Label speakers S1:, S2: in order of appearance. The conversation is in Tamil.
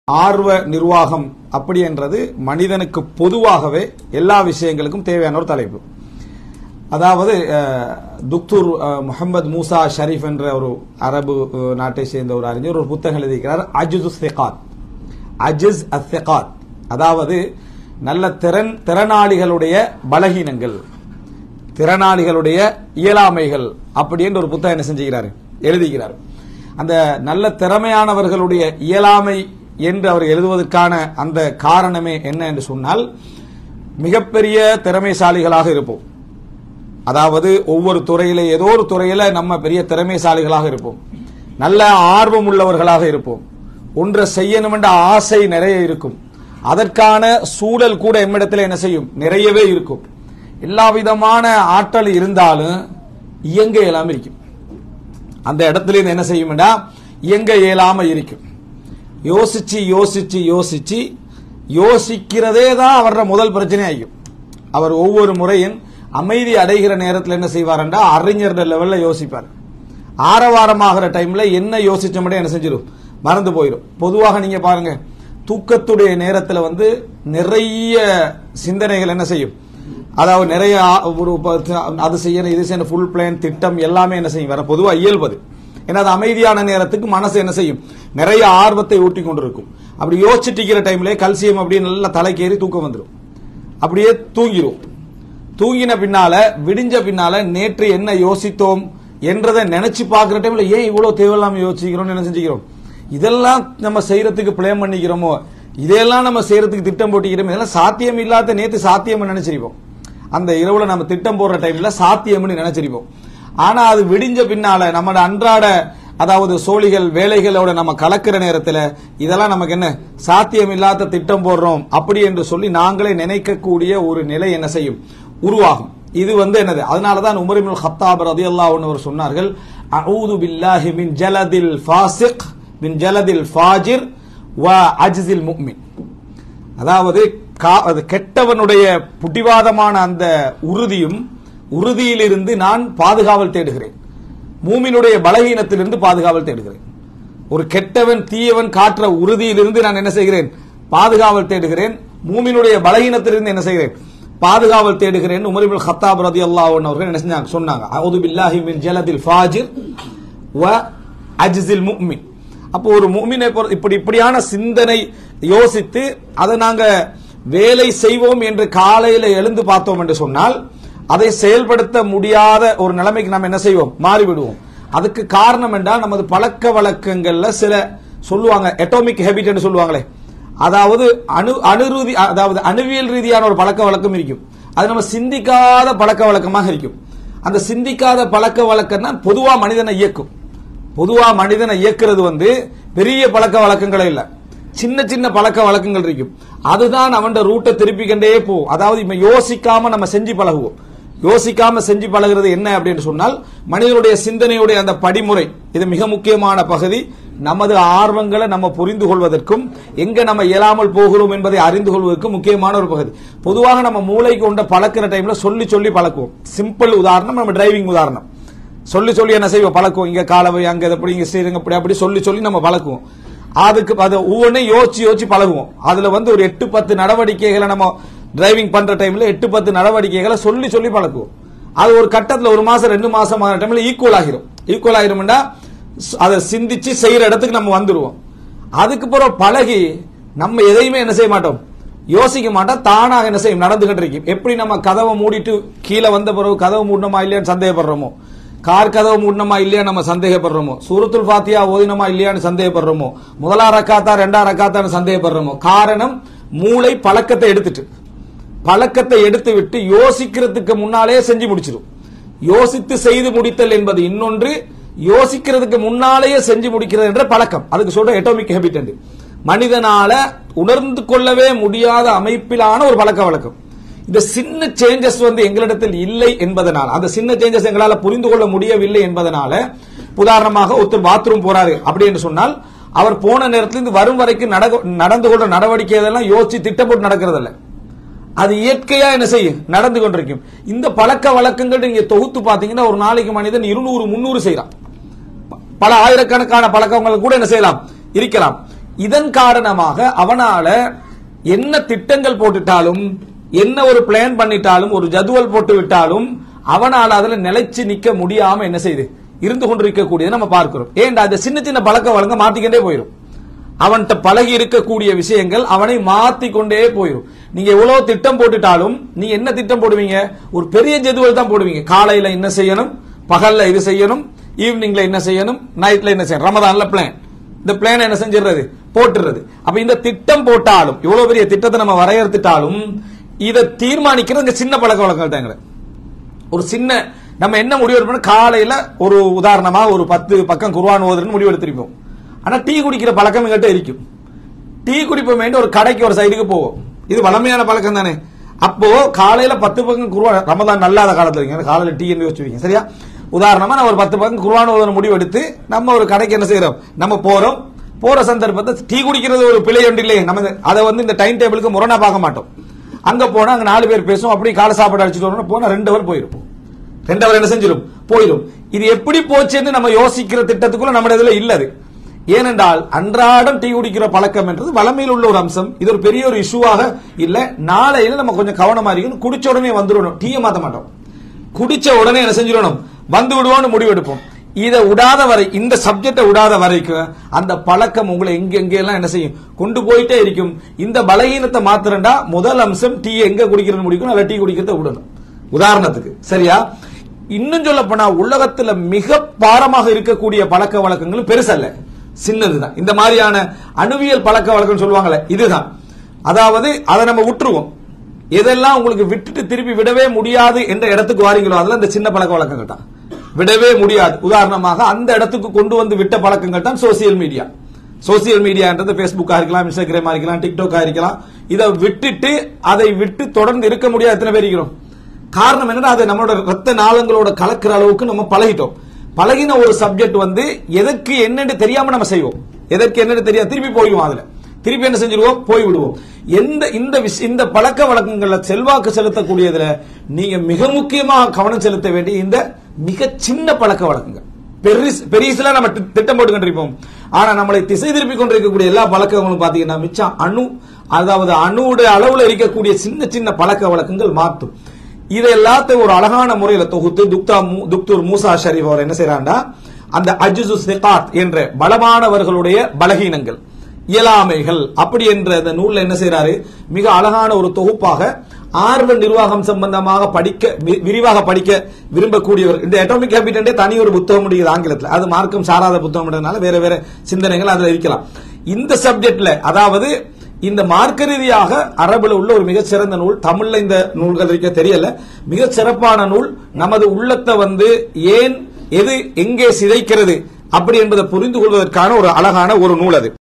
S1: ஆர்வ நிர்வாகம் அப்படி என்றது மனிதனுக்கு பொதுவாகவே எல்லா விஷயங்களுக்கும் தேவையான ஒரு தலைப்பு அதாவது அஹ், துக்தூர் அஹ், முஹம்மது மூசா ஷரீஃப் என்ற ஒரு அரபு அஹ், நாட்டை சேர்ந்த ஒரு அறிஞர் ஒரு புத்தகம் எழுதியிருக்கிறார் அஜுஸ் சிகாத் அஜிஸ் அஸ்திகாத் அதாவது நல்ல திறன் திறனாளிகளுடைய பலகீனங்கள் திறனாளிகளுடைய இயலாமைகள் அப்படி என்று ஒரு புத்தகம் என்ன செஞ்சுகிறார் எழுதுகிறார் அந்த நல்ல திறமையானவர்களுடைய இயலாமை என்று அவர் எழுதுவதற்கான அந்த காரணமே என்ன என்று சொன்னால் மிகப்பெரிய திறமைசாலிகளாக இருப்போம் அதாவது ஒவ்வொரு துறையில ஏதோ ஒரு துறையில நம்ம பெரிய திறமைசாலிகளாக இருப்போம் நல்ல ஆர்வம் உள்ளவர்களாக இருப்போம் ஒன்றை செய்யணும் என்ற ஆசை நிறைய இருக்கும் அதற்கான சூழல் கூட எம்மிடத்தில் என்ன செய்யும் நிறையவே இருக்கும் எல்லா விதமான ஆற்றல் இருந்தாலும் இயங்க இயலாம இருக்கும் அந்த இடத்துல இருந்து என்ன செய்யும்டா இயங்க இயலாம இருக்கும் யோசிச்சு யோசிச்சு யோசிச்சு யோசிக்கிறதே தான் அவரோட முதல் பிரச்சனை ஆகும் அவர் ஒவ்வொரு முறையும் அமைதி அடைகிற நேரத்தில் என்ன செய்வார்ன்றா அறிஞர் லெவல்ல யோசிப்பார் ஆரவாரமாகிற டைம்ல என்ன யோசிச்ச மட்டும் என்ன செஞ்சிடும் மறந்து போயிடும் பொதுவாக நீங்க பாருங்க தூக்கத்துடைய நேரத்தில் வந்து நிறைய சிந்தனைகள் என்ன செய்யும் அதாவது நிறைய ஆ- ஒரு ப- அது செய்யணும் இது செய்யணும் ஃபுல் பிளான் திட்டம் எல்லாமே என்ன செய்யும் வர பொதுவா இயல்பது ஏன்னா அது அமைதியான நேரத்துக்கு மனசு என்ன செய்யும் நிறைய ஆர்வத்தை ஊட்டி கொண்டிருக்கும் அப்படி யோசிச்சுட்டு இருக்கிற டைம்ல கல்சியம் அப்படியே நல்லா தலைக்கேறி தூக்கம் வந்துடும் அப்படியே தூங்கிரும் தூங்கின பின்னால விடிஞ்ச பின்னால நேற்று என்ன யோசித்தோம் என்றதை நினைச்சு பார்க்கிற டைம்ல ஏன் இவ்வளவு தேவையில்லாம யோசிக்கிறோம் என்ன செஞ்சுக்கிறோம் இதெல்லாம் நம்ம செய்யறதுக்கு பிளான் பண்ணிக்கிறோமோ இதெல்லாம் நம்ம செய்யறதுக்கு திட்டம் போட்டிக்கிறோம் இதெல்லாம் சாத்தியம் இல்லாத நேத்து சாத்தியம் நினைச்சிருப்போம் அந்த இரவுல நம்ம திட்டம் போடுற டைம்ல சாத்தியம்னு நினைச்சிருப்போம் ஆனா அது விடிஞ்ச பின்னால நம்மளோட அன்றாட அதாவது சோழிகள் வேலைகளோட நம்ம கலக்கிற நேரத்துல இதெல்லாம் நமக்கு என்ன சாத்தியம் இல்லாத திட்டம் போடுறோம் அப்படி என்று சொல்லி நாங்களே நினைக்கக்கூடிய ஒரு நிலை என்ன செய்யும் உருவாகும் இது வந்து என்னது அதனாலதான் உமரிமுல் ஹத்தாப் ரதியல்லாஹு அன்ஹு அவர் சொன்னார்கள் அஊது பில்லாஹி மின் ஜலதில் ஃபாசிக் மின் ஜலதில் ஃபாஜிர் வ அஜ்ஸில் முஃமின் அதாவது கா- அது கெட்டவனுடைய புடிவாதமான அந்த உறுதியும் உறுதியிலிருந்து நான் பாதுகாவல் தேடுகிறேன் மூமினுடைய பலகீனத்திலிருந்து பாதுகாவல் தேடுகிறேன் ஒரு கெட்டவன் தீயவன் காட்டுற உறுதியிலிருந்து நான் என்ன செய்கிறேன் பாதுகாவல் தேடுகிறேன் மூமினுடைய பலகீனத்திலிருந்து என்ன செய்கிறேன் பாதுகாவல் தேடுகிறேன் உமரிபுல் ஹத்தாப் ரதி அவர்கள் என்ன செஞ்சாங்க சொன்னாங்க அவுது பில்லாஹி மின் ஜலதில் ஃபாஜிர் வ அஜ்ஸில் முஃமின் அப்போ ஒரு முஃமினை பொறு- இப்படி இப்படியான சிந்தனை யோசித்து அதை நாங்க வேலை செய்வோம் என்று காலையில எழுந்து பார்த்தோம் என்று சொன்னால் அதை செயல்படுத்த முடியாத ஒரு நிலைமைக்கு நாம் என்ன செய்வோம் மாறிவிடுவோம் அதுக்கு காரணம் என்றால் நமது பழக்க வழக்கங்கள்ல சில சொல்லுவாங்க எட்டோமிக் ஹேபிட் என்று சொல்லுவாங்களே அதாவது அணு அணுரூதி அதாவது அணுவியல் ரீதியான ஒரு பழக்க வழக்கம் இருக்கும் அது நம்ம சிந்திக்காத பழக்க வழக்கமாக இருக்கும் அந்த சிந்திக்காத பழக்க வழக்கம் தான் பொதுவா மனிதனை இயக்கும் பொதுவா மனிதனை இயக்குறது வந்து பெரிய பழக்க வழக்கங்களே இல்ல சின்ன சின்ன பழக்க வழக்கங்கள் இருக்கும் அதுதான் அவன் ரூட்டை திருப்பிக்கண்டே போகும் அதாவது இப்ப யோசிக்காம நம்ம செஞ்சு பழகுவோம் யோசிக்காம செஞ்சு பழகுறது என்ன அப்படின்னு சொன்னால் மனிதனுடைய சிந்தனையுடைய அந்த படிமுறை இது மிக முக்கியமான பகுதி நமது ஆர்வங்களை நம்ம புரிந்து கொள்வதற்கும் எங்க நம்ம இயலாமல் போகிறோம் என்பதை அறிந்து கொள்வதற்கும் முக்கியமான ஒரு பகுதி பொதுவாக நம்ம மூளை கொண்ட பழக்கிற டைம்ல சொல்லி சொல்லி பழக்குவோம் சிம்பிள் உதாரணம் நம்ம டிரைவிங் உதாரணம் சொல்லி சொல்லி என்ன செய்வோம் பழக்குவோம் இங்க காலவை அங்க இதை அப்படி இங்க செய்யுங்க அப்படி அப்படி சொல்லி சொல்லி நம்ம பழக்குவோம் அதுக்கு அது ஒவ்வொன்றையும் யோசிச்சு யோசிச்சு பழகுவோம் அதுல வந்து ஒரு எட்டு பத்து நடவடிக்கைகளை நம்ம டிரைவிங் பண்ற டைம்ல எட்டு பத்து நடவடிக்கைகளை சொல்லி சொல்லி பழக்குவோம் அது ஒரு கட்டத்துல ஒரு மாசம் ரெண்டு மாசம் ஆகிற டைம்ல ஈக்குவல் ஆகிரும் ஈக்குவல் ஆகிரும்னா அதை சிந்திச்சு செய்யற இடத்துக்கு நம்ம வந்துருவோம் அதுக்கு பிறகு பழகி நம்ம எதையுமே என்ன செய்ய மாட்டோம் யோசிக்க மாட்டோம் தானாக என்ன செய்யும் நடந்துகிட்டு இருக்கும் எப்படி நம்ம கதவை மூடிட்டு கீழே வந்த பிறகு கதவை மூடணுமா இல்லையான்னு சந்தேகப்படுறோமோ கார் கதவு மூடணுமா இல்லையா நம்ம சந்தேகப்படுறோமோ சூரத்துல் ஃபாத்தியா ஓதினமா இல்லையான்னு சந்தேகப்படுறோமோ முதலா ரக்காத்தா ரெண்டா ரக்காத்தான்னு சந்தேகப்படுறோமோ காரணம் மூளை பழக்கத்தை எடுத்துட்டு பழக்கத்தை எடுத்து விட்டு யோசிக்கிறதுக்கு முன்னாலே செஞ்சு முடிச்சிடும் யோசித்து செய்து முடித்தல் என்பது இன்னொன்று யோசிக்கிறதுக்கு முன்னாலேயே செஞ்சு முடிக்கிறது என்ற பழக்கம் அதுக்கு சொல்ற எட்டோமிக் ஹேபிட் என்று மனிதனால உணர்ந்து கொள்ளவே முடியாத அமைப்பிலான ஒரு பழக்க வழக்கம் இந்த சின்ன சேஞ்சஸ் வந்து எங்களிடத்தில் இல்லை என்பதனால் அந்த சின்ன சேஞ்சஸ் எங்களால புரிந்து கொள்ள முடியவில்லை என்பதனால உதாரணமாக ஒருத்தர் பாத்ரூம் போறாரு அப்படி என்று சொன்னால் அவர் போன நேரத்திலிருந்து வரும் வரைக்கும் நடக- நடந்து கொள்ற நடவடிக்கை இதெல்லாம் யோசிச்சு திட்டப்போட்டு நடக்கிறதில்ல அது இயற்கையா என்ன செய்யும் நடந்து கொண்டிருக்கும் இந்த பழக்க வழக்கங்கள் நீங்க தொகுத்து பாத்தீங்கன்னா ஒரு நாளைக்கு மனிதன் இருநூறு முன்னூறு செய்யறான் பல ஆயிரக்கணக்கான பழக்கங்கள் கூட என்ன செய்யலாம் இருக்கலாம் இதன் காரணமாக அவனால என்ன திட்டங்கள் போட்டுட்டாலும் என்ன ஒரு பிளான் பண்ணிட்டாலும் ஒரு ஜதுவல் போட்டு விட்டாலும் அவனால அதுல நிலைச்சு நிக்க முடியாம என்ன செய்யுது இருந்து கொண்டிருக்கக்கூடியதை நம்ம பார்க்கிறோம் ஏன்டா அந்த சின்ன சின்ன பழக்க வழங்க மாத்திக்கிட்டே போயிடும் அவன்கிட்ட பழகி இருக்கக்கூடிய விஷயங்கள் அவனை மாத்தி கொண்டே போயிடும் நீங்க எவ்வளவு திட்டம் போட்டுட்டாலும் நீங்க என்ன திட்டம் போடுவீங்க ஒரு பெரிய ஜெதுவல் தான் போடுவீங்க காலையில என்ன செய்யணும் பகல்ல இது செய்யணும் ஈவினிங்ல என்ன செய்யணும் நைட்ல என்ன செய்யணும் ரமதான்ல பிளான் இந்த பிளான் என்ன செஞ்சிடுறது போட்டுறது அப்ப இந்த திட்டம் போட்டாலும் இவ்வளவு பெரிய திட்டத்தை நம்ம வரையறுத்துட்டாலும் இதை தீர்மானிக்கிறது இந்த சின்ன பழக்க வழக்கங்கள் தாங்க ஒரு சின்ன நம்ம என்ன முடிவு எடுப்போம் காலையில ஒரு உதாரணமா ஒரு பத்து பக்கம் குர்ஆன் ஓதுறன்னு முடிவு எடுத்திருப்போம் ஆனா டீ குடிக்கிற பழக்கம் எங்கிட்ட இருக்கும் டீ குடிப்போம் வேண்டி ஒரு கடைக்கு ஒரு சைடுக்கு போவோம் இது வளமையான பழக்கம் தானே அப்போ காலையில பத்து பக்கம் குருவான் ரமதான் நல்லாத காலத்துல இருக்கீங்க காலையில டீ என்று யோசிச்சுவீங்க சரியா உதாரணமா நான் ஒரு பத்து பக்கம் குருவான் ஓதுற முடிவு எடுத்து நம்ம ஒரு கடைக்கு என்ன செய்யறோம் நம்ம போறோம் போற சந்தர்ப்பத்தை டீ குடிக்கிறது ஒரு பிழை ஒன்று இல்லையே நம்ம இந்த- அதை வந்து இந்த டைம் டேபிளுக்கு முரணா பார்க்க மாட்டோம் அங்க போனா அங்க நாலு பேர் பேசும் அப்படி காலை சாப்பாடு அடிச்சுட்டு வரணும் போனா ரெண்டு அவர் போயிருப்போம் ரெண்டு அவர் என்ன செஞ்சிடும் போயிடும் இது எப்படி போச்சுன்னு நம்ம யோசிக்கிற திட்டத்துக்குள்ள நம்ம இதுல இல்ல அது ஏனென்றால் அன்றாடம் டீ குடிக்கிற பழக்கம் என்றது வளமையில் உள்ள ஒரு அம்சம் இது ஒரு பெரிய ஒரு இஷ்யூவாக இல்ல நாளையில நம்ம கொஞ்சம் கவனமா இருக்கணும் குடிச்ச உடனே வந்துடணும் டீயை மாத்த மாட்டோம் குடிச்ச உடனே என்ன செஞ்சிடணும் வந்து விடுவோம்னு முடிவெடுப்போம் இதை விடாத வரை இந்த சப்ஜெக்டை விடாத வரைக்கும் அந்த பழக்கம் உங்களை எங்க எங்க எல்லாம் என்ன செய்யும் கொண்டு போயிட்டே இருக்கும் இந்த பலகீனத்தை மாத்திரண்டா முதல் அம்சம் டீ எங்க குடிக்கிறது முடிக்கணும் அல்ல டீ குடிக்கிறத விடணும் உதாரணத்துக்கு சரியா இன்னும் சொல்ல போனா உலகத்துல மிக பாரமாக இருக்கக்கூடிய பழக்க வழக்கங்களும் பெருசல்ல சின்னதுதான் இந்த மாதிரியான அணுவியல் பழக்க வழக்கம் சொல்லுவாங்கல்ல இதுதான் அதாவது அதை நம்ம விட்டுருவோம் எதெல்லாம் உங்களுக்கு விட்டுட்டு திருப்பி விடவே முடியாது என்ற இடத்துக்கு வாரீங்களோ அதெல்லாம் இந்த சின்ன பழக்க வழக்கங்கள் தான் விடவே முடியாது உதாரணமாக அந்த இடத்துக்கு கொண்டு வந்து விட்ட பழக்கங்கள் தான் சோசியல் மீடியா சோசியல் மீடியான்றது ஃபேஸ்புக்கா இருக்கலாம் இன்ஸ்டாகிராமா இருக்கலாம் டிக்டாக்கா இருக்கலாம் இதை விட்டுட்டு அதை விட்டு தொடர்ந்து இருக்க முடியாது எத்தனை பேர் இருக்கிறோம் காரணம் என்னன்னா அது நம்மளோட ரத்த நாளங்களோட கலக்கிற அளவுக்கு நம்ம பழகிட்டோம் பழகின ஒரு சப்ஜெக்ட் வந்து எதற்கு என்னன்னு தெரியாம நம்ம செய்வோம் எதற்கு என்னன்னு தெரியாம திருப்பி போயிடுவோம் அதுல திருப்பி என்ன செஞ்சிருவோம் போய் விடுவோம் எந்த இந்த விஷ- இந்த பழக்க வழக்கங்கள்ல செல்வாக்கு செலுத்தக்கூடியதுல நீங்க மிக முக்கியமாக கவனம் செலுத்த வேண்டிய இந்த மிக சின்ன பழக்க வழக்கங்கள் பெரிஸ் பெரிசுல நம்ம தி- திட்டம் போட்டு கொண்டிருப்போம் ஆனா நம்மளை திசை திருப்பி கொண்டிருக்கக்கூடிய எல்லா பழக்கங்களும் பாத்தீங்கன்னா மிச்சம் அணு அதாவது அணுவுடைய அளவுல இருக்கக்கூடிய சின்ன சின்ன பழக்க வழக்கங்கள் மாற்றும் இதை எல்லாத்தையும் ஒரு அழகான முறையில தொகுத்து துக்தா மூ- துக்தூர் மூசா ஷரீப் அவர் என்ன செய்யறாண்டா அந்த அஜுசு சிகாத் என்ற பலமானவர்களுடைய பலகீனங்கள் இயலாமைகள் அப்படி என்ற அந்த நூல்ல என்ன செய்யறாரு மிக அழகான ஒரு தொகுப்பாக ஆர்வ நிர்வாகம் சம்பந்தமாக படிக்க வி- விரிவாக படிக்க விரும்பக்கூடியவர் இந்த அட்டாமிக் ஹேபிட்டே தனி ஒரு புத்தகம் முடியுது ஆங்கிலத்தில் அது மார்க்கம் சாராத புத்தகம்ன்றதுனால வேற வேற சிந்தனைகள் அதுல இருக்கலாம் இந்த சப்ஜெக்ட்ல அதாவது இந்த மார்க்க ரீதியாக அரபுல உள்ள ஒரு மிகச் சிறந்த நூல் தமிழ்ல இந்த நூல்கள் இருக்க தெரியல மிகச் சிறப்பான நூல் நமது உள்ளத்தை வந்து ஏன் எது எங்கே சிதைக்கிறது அப்படி என்பதை புரிந்து கொள்வதற்கான ஒரு அழகான ஒரு நூல் அது